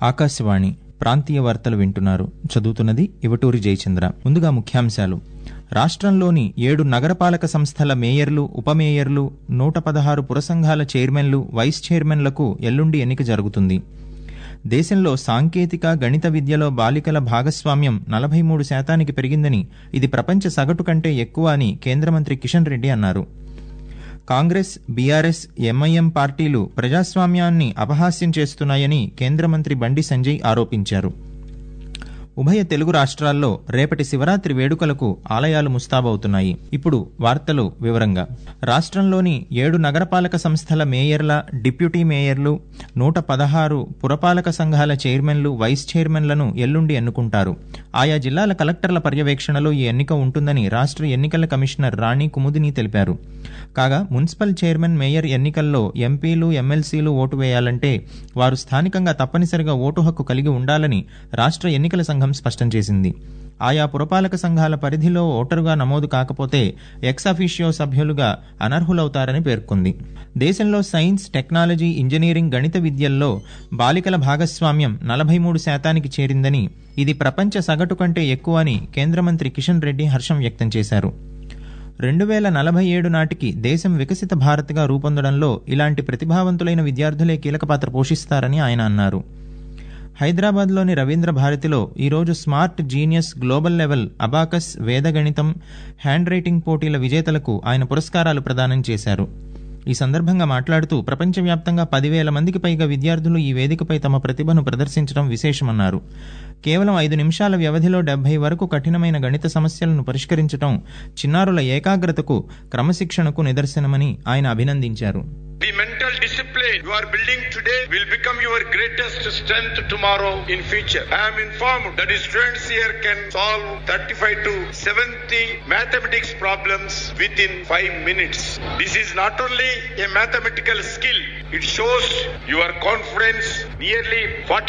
ఆకాశవాణి ప్రాంతీయ వార్తలు వింటున్నారు చదువుతున్నది ఇవటూరి జయచంద్ర ముందుగా ముఖ్యాంశాలు రాష్ట్రంలోని ఏడు నగరపాలక సంస్థల మేయర్లు ఉపమేయర్లు నూట పదహారు పురసంఘాల చైర్మన్లు వైస్ చైర్మన్లకు ఎల్లుండి ఎన్నిక జరుగుతుంది దేశంలో సాంకేతిక గణిత విద్యలో బాలికల భాగస్వామ్యం నలభై మూడు శాతానికి పెరిగిందని ఇది ప్రపంచ సగటు కంటే ఎక్కువ అని కేంద్ర మంత్రి కిషన్ రెడ్డి అన్నారు కాంగ్రెస్ బీఆర్ఎస్ ఎంఐఎం పార్టీలు ప్రజాస్వామ్యాన్ని అపహాస్యం చేస్తున్నాయని కేంద్ర మంత్రి బండి సంజయ్ ఆరోపించారు ఉభయ తెలుగు రాష్ట్రాల్లో రేపటి శివరాత్రి వేడుకలకు ఆలయాలు ముస్తాబవుతున్నాయి ఇప్పుడు వార్తలు వివరంగా రాష్ట్రంలోని ఏడు నగరపాలక సంస్థల మేయర్ల డిప్యూటీ మేయర్లు నూట పదహారు పురపాలక సంఘాల చైర్మన్లు వైస్ చైర్మన్లను ఎల్లుండి ఎన్నుకుంటారు ఆయా జిల్లాల కలెక్టర్ల పర్యవేక్షణలో ఈ ఎన్నిక ఉంటుందని రాష్ట్ర ఎన్నికల కమిషనర్ రాణి కుముదిని తెలిపారు కాగా మున్సిపల్ చైర్మన్ మేయర్ ఎన్నికల్లో ఎంపీలు ఎమ్మెల్సీలు ఓటు వేయాలంటే వారు స్థానికంగా తప్పనిసరిగా ఓటు హక్కు కలిగి ఉండాలని రాష్ట్ర ఎన్నికల సంఘం స్పష్టం చేసింది ఆయా పురపాలక సంఘాల పరిధిలో ఓటరుగా నమోదు కాకపోతే ఎక్స్ అఫీషియో సభ్యులుగా అనర్హులవుతారని పేర్కొంది దేశంలో సైన్స్ టెక్నాలజీ ఇంజనీరింగ్ గణిత విద్యల్లో బాలికల భాగస్వామ్యం నలభై మూడు శాతానికి చేరిందని ఇది ప్రపంచ సగటు కంటే ఎక్కువ అని కేంద్ర మంత్రి కిషన్ రెడ్డి హర్షం వ్యక్తం చేశారు రెండు వేల నలభై ఏడు నాటికి దేశం వికసిత భారత్గా రూపొందడంలో ఇలాంటి ప్రతిభావంతులైన విద్యార్థులే కీలక పాత్ర పోషిస్తారని ఆయన అన్నారు హైదరాబాద్లోని రవీంద్ర భారతిలో ఈరోజు smart genius global level abacus వేదగణితం హ్యాండ్ రైటింగ్ పోటీల విజేతలకు ఆయన పురస్కారాలు ప్రదానం చేశారు ఈ సందర్భంగా మాట్లాడుతూ ప్రపంచవ్యాప్తంగా పదివేల మందికి పైగా విద్యార్థులు ఈ వేదికపై తమ ప్రతిభను ప్రదర్శించడం విశేషమన్నారు కేవలం ఐదు నిమిషాల వ్యవధిలో డెబ్బై వరకు కఠినమైన గణిత సమస్యలను పరిష్కరించడం చిన్నారుల ఏకాగ్రతకు క్రమశిక్షణకు నిదర్శనమని ఆయన అభినందించారు The mental discipline you are building today will become your greatest strength tomorrow in future. I am informed that the students here can solve 35 to 70 mathematics problems within 5 minutes. This is not only a mathematical skill, it shows your confidence. Nearly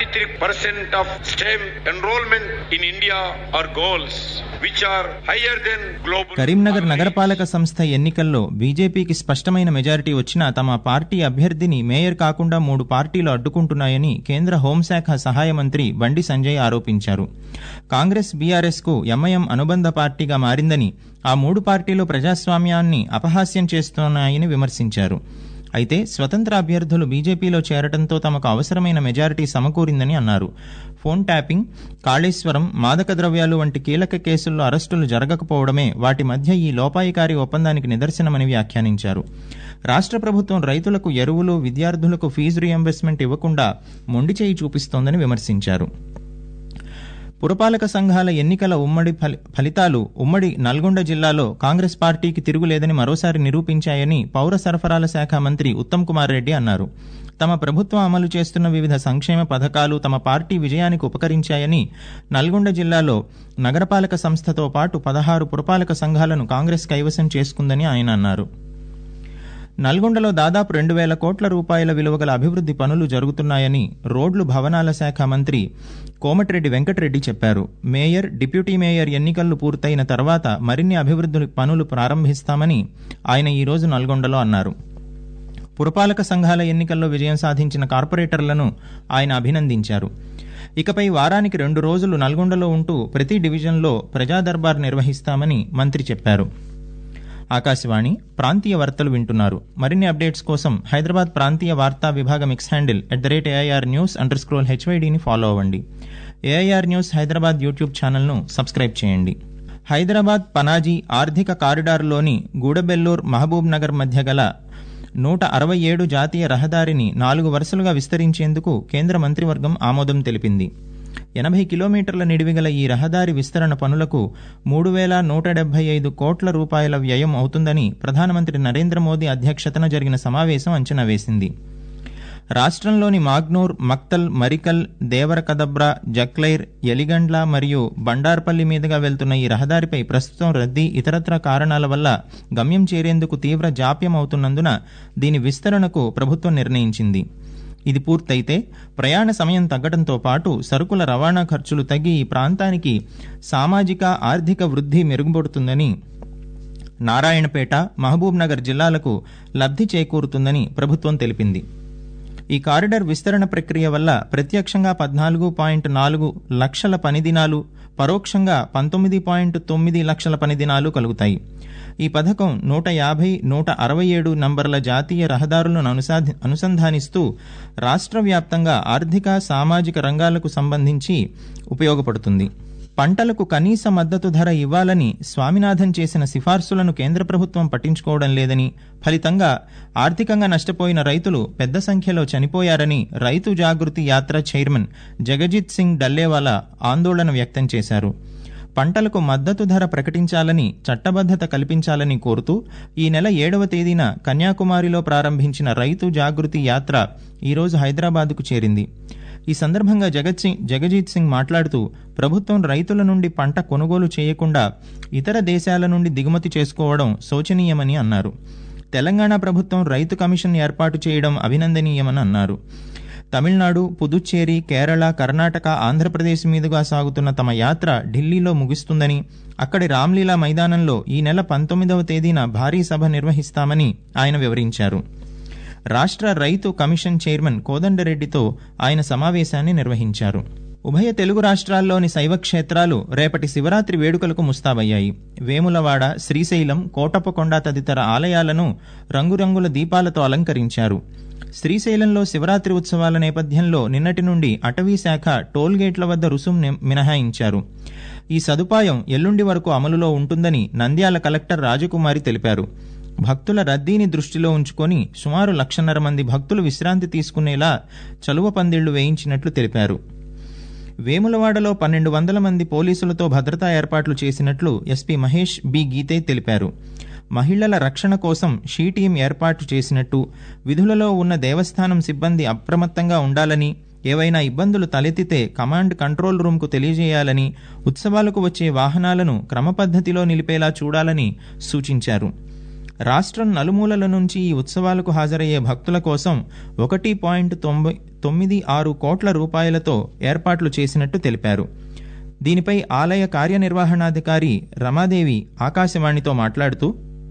43% of STEM enrollment in India are goals which are higher than global. Karimnagar నగరపాలక సంస్థ ఎన్నికల్లో బీజేపీకి స్పష్టమైన majority వచ్చినా తమ party అభ్యర్థిని mayor కాకుండా మూడు పార్టీలు అడ్డుకుంటున్నాయని కేంద్ర హోంశాఖ సహాయ మంత్రి బండి సంజయ్ ఆరోపించారు కాంగ్రెస్ బీఆర్ఎస్ కు ఎంఐఎం అనుబంధ పార్టీగా మారిందని ఆ మూడు పార్టీలు ప్రజాస్వామ్యాన్ని అపహాస్యం చేస్తున్నాయని విమర్శించారు అయితే స్వతంత్ర అభ్యర్థులు బీజేపీలో చేరటంతో తమకు అవసరమైన మెజారిటీ సమకూరిందని అన్నారు ఫోన్ ట్యాపింగ్ కాళేశ్వరం మాదక ద్రవ్యాలు వంటి కీలక కేసుల్లో అరెస్టులు జరగకపోవడమే వాటి మధ్య ఈ లోపాయికారి ఒప్పందానికి నిదర్శనమని వ్యాఖ్యానించారు రాష్ట్ర ప్రభుత్వం రైతులకు ఎరువులు విద్యార్థులకు ఫీజు రియంబర్స్మెంట్ ఇవ్వకుండా మొండి చేయి చూపిస్తోందని విమర్శించారు పురపాలక సంఘాల ఎన్నికల ఉమ్మడి ఫలితాలు ఉమ్మడి నల్గొండ జిల్లాలో కాంగ్రెస్ పార్టీకి తిరుగులేదని మరోసారి నిరూపించాయని పౌర సరఫరాల శాఖ మంత్రి ఉత్తమ్ కుమార్ రెడ్డి అన్నారు తమ ప్రభుత్వం అమలు చేస్తున్న వివిధ సంక్షేమ పథకాలు తమ పార్టీ విజయానికి ఉపకరించాయని నల్గొండ జిల్లాలో నగరపాలక సంస్థతో పాటు పదహారు పురపాలక సంఘాలను కాంగ్రెస్ కైవసం చేసుకుందని ఆయన అన్నారు నల్గొండలో దాదాపు రెండు వేల కోట్ల రూపాయల విలువ గల అభివృద్ది పనులు జరుగుతున్నాయని రోడ్లు భవనాల శాఖ మంత్రి కోమటిరెడ్డి వెంకటరెడ్డి చెప్పారు మేయర్ డిప్యూటీ మేయర్ ఎన్నికలు పూర్తయిన తర్వాత మరిన్ని అభివృద్ధి పనులు ప్రారంభిస్తామని ఆయన ఈరోజు నల్గొండలో అన్నారు పురపాలక సంఘాల ఎన్నికల్లో విజయం సాధించిన కార్పొరేటర్లను ఆయన అభినందించారు ఇకపై వారానికి రెండు రోజులు నల్గొండలో ఉంటూ ప్రతి డివిజన్లో ప్రజా దర్బార్ నిర్వహిస్తామని మంత్రి చెప్పారు ఆకాశవాణి ప్రాంతీయ వార్తలు వింటున్నారు మరిన్ని అప్డేట్స్ కోసం హైదరాబాద్ ప్రాంతీయ వార్తా విభాగం X handle at the rate AIR news underscore హెచ్వైడిని ఫాలో అవ్వండి ఏఐఆర్ న్యూస్ హైదరాబాద్ యూట్యూబ్ ఛానల్ను సబ్స్క్రైబ్ చేయండి హైదరాబాద్ పనాజీ ఆర్థిక కారిడార్లోని గూడబెల్లూర్ మహబూబ్ నగర్ మధ్య గల నూట అరవై ఏడు జాతీయ రహదారిని నాలుగు వరుసలుగా విస్తరించేందుకు కేంద్ర మంత్రివర్గం ఆమోదం తెలిపింది ఎనభై కిలోమీటర్ల నిడివిగల ఈ రహదారి విస్తరణ పనులకు మూడు వేల నూట డెబ్బై ఐదు కోట్ల రూపాయల వ్యయం అవుతుందని ప్రధానమంత్రి నరేంద్ర మోదీ అధ్యక్షతన జరిగిన సమావేశం అంచనా వేసింది రాష్ట్రంలోని మాగ్నూర్ మక్తల్ మరికల్ దేవరకదబ్రా జక్లైర్ ఎలిగండ్ల మరియు బండార్పల్లి మీదుగా వెళ్తున్న ఈ రహదారిపై ప్రస్తుతం రద్దీ ఇతరత్ర కారణాల వల్ల గమ్యం చేరేందుకు తీవ్ర జాప్యం అవుతున్నందున దీని విస్తరణకు ప్రభుత్వం నిర్ణయించింది ఇది పూర్తయితే ప్రయాణ సమయం తగ్గడంతో పాటు సరుకుల రవాణా ఖర్చులు తగ్గి ఈ ప్రాంతానికి సామాజిక ఆర్థిక వృద్ధి మెరుగుపడుతుందని నారాయణపేట మహబూబ్ నగర్ జిల్లాలకు లబ్ధి చేకూరుతుందని ప్రభుత్వం తెలిపింది ఈ కారిడార్ విస్తరణ ప్రక్రియ వల్ల ప్రత్యక్షంగా పద్నాలుగు పాయింట్ నాలుగు లక్షల పని దినాలు పరోక్షంగా పంతొమ్మిది పాయింట్ తొమ్మిది లక్షల పని దినాలు కలుగుతాయి ఈ పథకం నూట యాభై నూట అరవై ఏడు నంబర్ల జాతీయ రహదారులను అనుసాధి అనుసంధానిస్తూ రాష్ట్ర వ్యాప్తంగా ఆర్థిక సామాజిక రంగాలకు సంబంధించి ఉపయోగపడుతుంది పంటలకు కనీస మద్దతు ధర ఇవ్వాలని స్వామినాథన్ చేసిన సిఫార్సులను కేంద్ర ప్రభుత్వం పట్టించుకోవడం లేదని ఫలితంగా ఆర్థికంగా నష్టపోయిన రైతులు పెద్ద సంఖ్యలో చనిపోయారని రైతు జాగృతి యాత్ర చైర్మన్ జగజిత్ సింగ్ డల్లేవాలా ఆందోళన వ్యక్తం చేశారు పంటలకు మద్దతు ధర ప్రకటించాలని చట్టబద్దత కల్పించాలని కోరుతూ ఈ నెల ఏడవ తేదీన కన్యాకుమారిలో ప్రారంభించిన రైతు జాగృతి యాత్ర ఈరోజు హైదరాబాద్కు చేరింది ఈ సందర్భంగా జగత్ సింగ్ జగజీత్ సింగ్ మాట్లాడుతూ ప్రభుత్వం రైతుల నుండి పంట కొనుగోలు చేయకుండా ఇతర దేశాల నుండి దిగుమతి చేసుకోవడం శోచనీయమని అన్నారు తెలంగాణ ప్రభుత్వం రైతు కమిషన్ ఏర్పాటు చేయడం అభినందనీయమని అన్నారు తమిళనాడు పుదుచ్చేరి కేరళ కర్ణాటక ఆంధ్రప్రదేశ్ మీదుగా సాగుతున్న తమ యాత్ర ఢిల్లీలో ముగుస్తుందని అక్కడి రామ్లీలా మైదానంలో ఈ నెల పంతొమ్మిదవ తేదీన భారీ సభ నిర్వహిస్తామని ఆయన వివరించారు రాష్ట్ర రైతు కమిషన్ చైర్మన్ కోదండరెడ్డితో ఆయన సమావేశాన్ని నిర్వహించారు ఉభయ తెలుగు రాష్ట్రాల్లోని శైవ క్షేత్రాలు రేపటి శివరాత్రి వేడుకలకు ముస్తాబయ్యాయి వేములవాడ శ్రీశైలం కోటప్పకొండ తదితర ఆలయాలను రంగురంగుల దీపాలతో అలంకరించారు శ్రీశైలంలో శివరాత్రి ఉత్సవాల నేపథ్యంలో నిన్నటి నుండి అటవీ శాఖ టోల్ గేట్ల వద్ద రుసుం మినహాయించారు ఈ సదుపాయం ఎల్లుండి వరకు అమలులో ఉంటుందని నంద్యాల కలెక్టర్ రాజకుమారి తెలిపారు భక్తుల రద్దీని దృష్టిలో ఉంచుకొని సుమారు లక్షన్నర మంది భక్తులు విశ్రాంతి తీసుకునేలా చలువ పందిళ్లు వేయించినట్లు తెలిపారు వేములవాడలో పన్నెండు వందల మంది పోలీసులతో భద్రతా ఏర్పాట్లు చేసినట్లు ఎస్పీ మహేష్ బి గీతే తెలిపారు మహిళల రక్షణ కోసం షీ టీం ఏర్పాటు చేసినట్టు విధులలో ఉన్న దేవస్థానం సిబ్బంది అప్రమత్తంగా ఉండాలని ఏవైనా ఇబ్బందులు తలెత్తితే కమాండ్ కంట్రోల్ రూమ్కు తెలియజేయాలని ఉత్సవాలకు వచ్చే వాహనాలను క్రమపద్ధతిలో నిలిపేలా చూడాలని సూచించారు రాష్ట్రం నలుమూలల నుంచి ఈ ఉత్సవాలకు హాజరయ్యే భక్తుల కోసం ఒకటి పాయింట్ తొంభై తొమ్మిది ఆరు కోట్ల రూపాయలతో ఏర్పాట్లు చేసినట్టు తెలిపారు దీనిపై ఆలయ కార్యనిర్వహణాధికారి రమాదేవి ఆకాశవాణితో మాట్లాడుతూ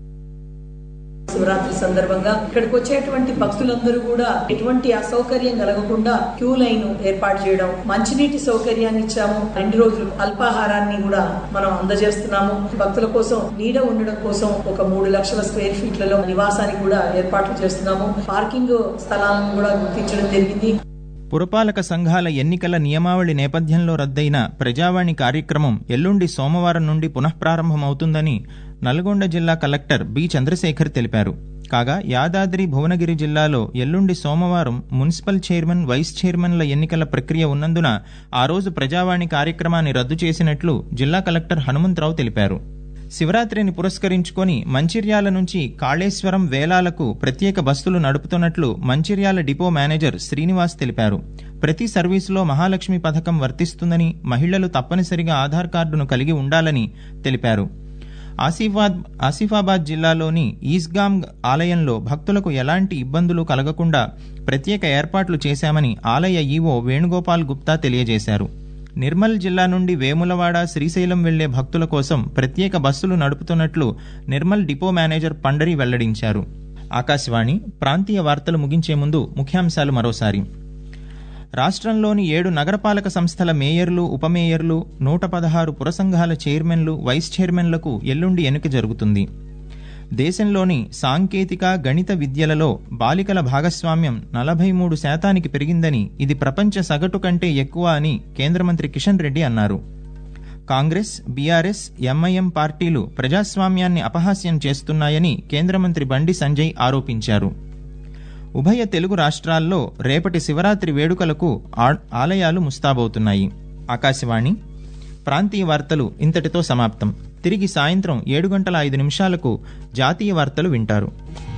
శివరాత్రి సందర్భంగా ఇక్కడికి వచ్చేటువంటి భక్తులందరూ కూడా ఎటువంటి అసౌకర్యం కలగకుండా క్యూ లైన్ ఏర్పాటు చేయడం మంచినీటి సౌకర్యాన్ని ఇచ్చాము రెండు రోజులు అల్పాహారాన్ని కూడా మనం అందజేస్తున్నాము భక్తుల కోసం నీడ ఉండడం కోసం ఒక మూడు లక్షల స్క్వేర్ ఫీట్లలో నివాసానికి కూడా ఏర్పాట్లు చేస్తున్నాము పార్కింగ్ స్థలాలను కూడా గుర్తించడం జరిగింది పురపాలక సంఘాల ఎన్నికల నియమావళి నేపథ్యంలో రద్దయిన ప్రజావాణి కార్యక్రమం ఎల్లుండి సోమవారం నుండి పునఃప్రారంభమవుతుందని నల్గొండ జిల్లా కలెక్టర్ బి చంద్రశేఖర్ తెలిపారు కాగా యాదాద్రి భువనగిరి జిల్లాలో ఎల్లుండి సోమవారం మున్సిపల్ చైర్మన్ వైస్ చైర్మన్ల ఎన్నికల ప్రక్రియ ఉన్నందున ఆ రోజు ప్రజావాణి కార్యక్రమాన్ని రద్దు చేసినట్లు జిల్లా కలెక్టర్ హనుమంతరావు తెలిపారు శివరాత్రిని పురస్కరించుకొని మంచిర్యాల నుంచి కాళేశ్వరం వేలాలకు ప్రత్యేక బస్సులు నడుపుతున్నట్లు మంచిర్యాల డిపో మేనేజర్ శ్రీనివాస్ తెలిపారు ప్రతి సర్వీసులో మహాలక్ష్మి పథకం వర్తిస్తుందని మహిళలు తప్పనిసరిగా ఆధార్ కార్డును కలిగి ఉండాలని తెలిపారు ఆసిఫాబాద్ ఆసిఫాబాద్ జిల్లాలోని ఈస్గామ్ ఆలయంలో భక్తులకు ఎలాంటి ఇబ్బందులు కలగకుండా ప్రత్యేక ఏర్పాట్లు చేశామని ఆలయ ఈవో వేణుగోపాల్ గుప్తా తెలియజేశారు నిర్మల్ జిల్లా నుండి వేములవాడ శ్రీశైలం వెళ్లే భక్తుల కోసం ప్రత్యేక బస్సులు నడుపుతున్నట్లు నిర్మల్ డిపో మేనేజర్ పండరి వెల్లడించారు ఆకాశవాణి ప్రాంతీయ వార్తలు ముగించే ముందు ముఖ్యాంశాలు మరోసారి రాష్ట్రంలోని ఏడు నగరపాలక సంస్థల మేయర్లు ఉపమేయర్లు నూట పదహారు పురసంఘాల చైర్మన్లు వైస్ చైర్మన్లకు ఎల్లుండి ఎన్నిక జరుగుతుంది దేశంలోని సాంకేతిక గణిత విద్యలలో బాలికల భాగస్వామ్యం నలభై మూడు శాతానికి పెరిగిందని ఇది ప్రపంచ సగటు కంటే ఎక్కువ అని కేంద్ర మంత్రి కిషన్ రెడ్డి అన్నారు కాంగ్రెస్ బీఆర్ఎస్ ఎంఐఎం పార్టీలు ప్రజాస్వామ్యాన్ని అపహాస్యం చేస్తున్నాయని కేంద్ర మంత్రి బండి సంజయ్ ఆరోపించారు ఉభయ తెలుగు రాష్ట్రాల్లో రేపటి శివరాత్రి వేడుకలకు ఆలయాలు ముస్తాబవుతున్నాయి ఆకాశవాణి ప్రాంతీయ వార్తలు ఇంతటితో సమాప్తం తిరిగి సాయంత్రం ఏడు గంటల ఐదు నిమిషాలకు జాతీయ వార్తలు వింటారు